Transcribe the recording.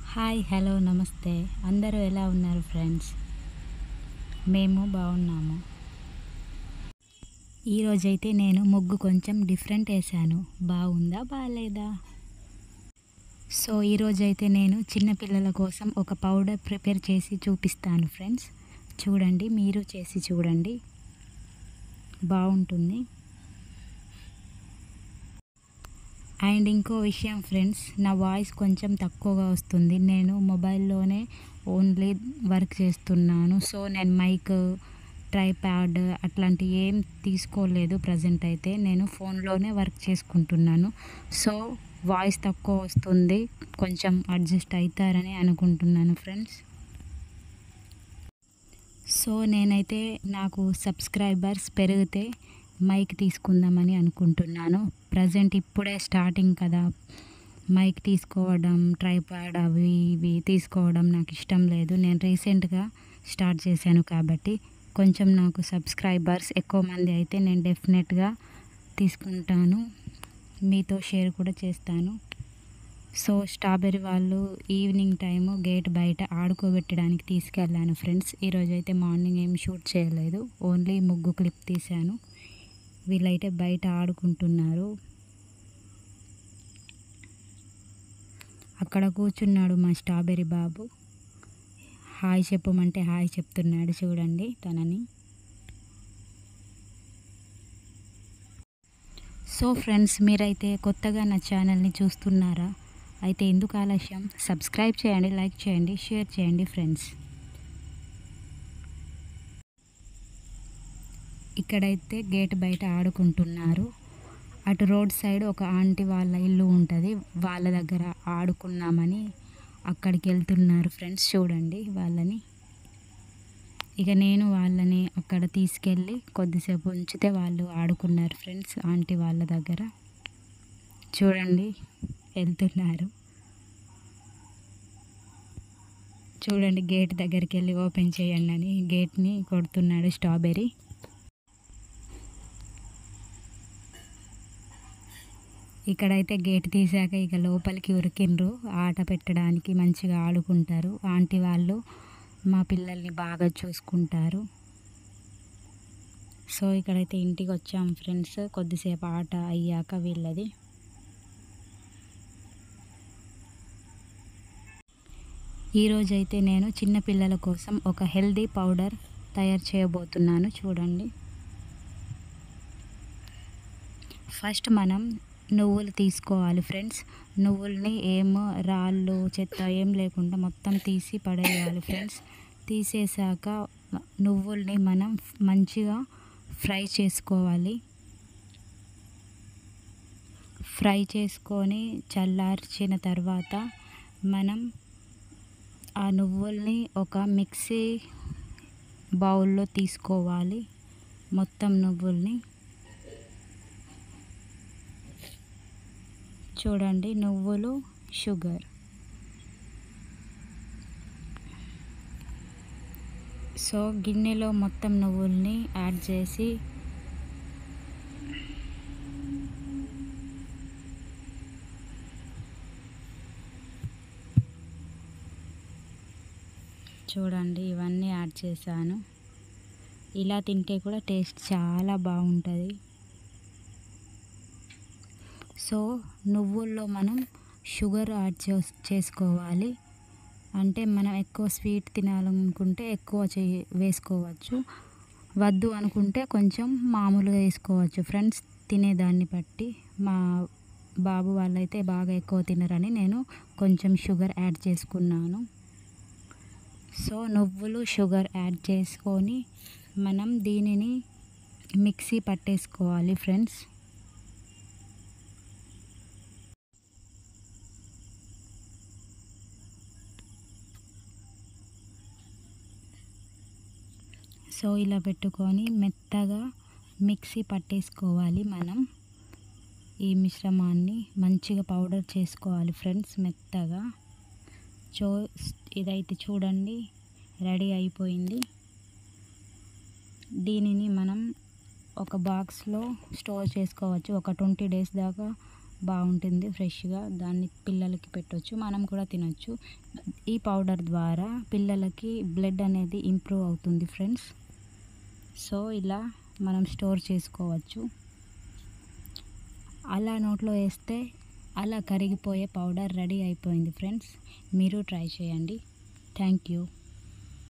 hi hello నమస్తే అందరూ ఎలా ఉన్నారు ఫ్రెండ్స్ మేము బాగున్నాము ఈరోజైతే నేను ముగ్గు కొంచెం డిఫరెంట్ వేసాను బాగుందా బాగాలేదా సో ఈరోజైతే నేను చిన్నపిల్లల కోసం ఒక పౌడర్ ప్రిపేర్ చేసి చూపిస్తాను ఫ్రెండ్స్ చూడండి మీరు చేసి చూడండి బాగుంటుంది అండ్ ఇంకో విషయం ఫ్రెండ్స్ నా వాయిస్ కొంచెం తక్కువగా వస్తుంది నేను మొబైల్లోనే ఓన్లీ వర్క్ చేస్తున్నాను సో నేను మైక్ ట్రైప్యాడ్ అట్లాంటి ఏం తీసుకోలేదు ప్రజెంట్ అయితే నేను ఫోన్లోనే వర్క్ చేసుకుంటున్నాను సో వాయిస్ తక్కువ వస్తుంది కొంచెం అడ్జస్ట్ అవుతారని అనుకుంటున్నాను ఫ్రెండ్స్ సో నేనైతే నాకు సబ్స్క్రైబర్స్ పెరిగితే మైక్ తీసుకుందామని అనుకుంటున్నాను ప్రజెంట్ ఇప్పుడే స్టార్టింగ్ కదా మైక్ తీసుకోవడం ట్రైపాడ్ అవి ఇవి తీసుకోవడం నాకు ఇష్టం లేదు నేను రీసెంట్గా స్టార్ట్ చేశాను కాబట్టి కొంచెం నాకు సబ్స్క్రైబర్స్ ఎక్కువ మంది అయితే నేను డెఫినెట్గా తీసుకుంటాను మీతో షేర్ కూడా చేస్తాను సో స్ట్రాబెర్రీ వాళ్ళు ఈవినింగ్ టైము గేట్ బయట ఆడుకోబెట్టడానికి తీసుకెళ్ళాను ఫ్రెండ్స్ ఈరోజు అయితే మార్నింగ్ ఏం షూట్ చేయలేదు ఓన్లీ ముగ్గు క్లిప్ తీశాను వీళ్ళైతే బయట ఆడుకుంటున్నారు అక్కడ కూర్చున్నాడు మా స్ట్రాబెర్రీ బాబు హాయ్ చెప్పమంటే హాయ్ చెప్తున్నాడు చూడండి తనని సో ఫ్రెండ్స్ మీరైతే కొత్తగా నా ఛానల్ని చూస్తున్నారా అయితే ఎందుకు ఆలస్యం సబ్స్క్రైబ్ చేయండి లైక్ చేయండి షేర్ చేయండి ఫ్రెండ్స్ ఇక్కడైతే గేట్ బయట ఆడుకుంటున్నారు అటు రోడ్ సైడ్ ఒక ఆంటీ వాళ్ళ ఇల్లు ఉంటుంది వాళ్ళ దగ్గర ఆడుకున్నామని అక్కడికి వెళ్తున్నారు ఫ్రెండ్స్ చూడండి వాళ్ళని ఇక నేను వాళ్ళని అక్కడ తీసుకెళ్ళి కొద్దిసేపు ఉంచితే వాళ్ళు ఆడుకున్నారు ఫ్రెండ్స్ ఆంటీ వాళ్ళ దగ్గర చూడండి వెళ్తున్నారు చూడండి గేట్ దగ్గరికి వెళ్ళి ఓపెన్ చేయండి అని గేట్ని కొడుతున్నాడు స్ట్రాబెర్రీ ఇక్కడైతే గేట్ తీసాక ఇక లోపలికి ఉరికిండ్రు ఆట పెట్టడానికి మంచిగా ఆడుకుంటారు ఆంటీ వాళ్ళు మా పిల్లల్ని బాగా చూసుకుంటారు సో ఇక్కడైతే ఇంటికి వచ్చాం ఫ్రెండ్స్ కొద్దిసేపు ఆట అయ్యాక వీళ్ళది ఈరోజైతే నేను చిన్నపిల్లల కోసం ఒక హెల్దీ పౌడర్ తయారు చేయబోతున్నాను చూడండి ఫస్ట్ మనం నువ్వులు తీసుకోవాలి ఫ్రెండ్స్ నువ్వుల్ని ఏమో రాళ్ళు చెత్త ఏం లేకుండా మొత్తం తీసి పడేయాలి ఫ్రెండ్స్ తీసేసాక నువ్వుల్ని మనం మంచిగా ఫ్రై చేసుకోవాలి ఫ్రై చేసుకొని చల్లార్చిన తర్వాత మనం ఆ నువ్వుల్ని ఒక మిక్సీ బౌల్లో తీసుకోవాలి మొత్తం నువ్వుల్ని చూడండి నువ్వులు షుగర్ సో గిన్నెలో మొత్తం నువ్వుల్ని యాడ్ చేసి చూడండి ఇవన్నీ యాడ్ చేశాను ఇలా తింటే కూడా టేస్ట్ చాలా బాగుంటుంది సో నువ్వుల్లో మనం షుగర్ యాడ్ చేసుకోవాలి అంటే మనం ఎక్కువ స్వీట్ తినాలనుకుంటే ఎక్కువ చే వేసుకోవచ్చు వద్దు అనుకుంటే కొంచెం మామూలుగా వేసుకోవచ్చు ఫ్రెండ్స్ తినేదాన్ని బట్టి మా బాబు వాళ్ళైతే బాగా ఎక్కువ తినరని నేను కొంచెం షుగర్ యాడ్ చేసుకున్నాను సో నువ్వులు షుగర్ యాడ్ చేసుకొని మనం దీనిని మిక్సీ పట్టేసుకోవాలి ఫ్రెండ్స్ సో ఇలా పెట్టుకొని మెత్తగా మిక్సీ పట్టేసుకోవాలి మనం ఈ మిశ్రమాన్ని మంచిగా పౌడర్ చేసుకోవాలి ఫ్రెండ్స్ మెత్తగా చో ఇదైతే చూడండి రెడీ అయిపోయింది దీనిని మనం ఒక బాక్స్లో స్టోర్ చేసుకోవచ్చు ఒక ట్వంటీ డేస్ దాకా బాగుంటుంది ఫ్రెష్గా దాన్ని పిల్లలకి పెట్టవచ్చు మనం కూడా తినొచ్చు ఈ పౌడర్ ద్వారా పిల్లలకి బ్లడ్ అనేది ఇంప్రూవ్ అవుతుంది ఫ్రెండ్స్ సో ఇలా మనం స్టోర్ చేసుకోవచ్చు అలా నోట్లో వేస్తే అలా కరిగిపోయే పౌడర్ రెడీ అయిపోయింది ఫ్రెండ్స్ మీరు ట్రై చేయండి థ్యాంక్ యూ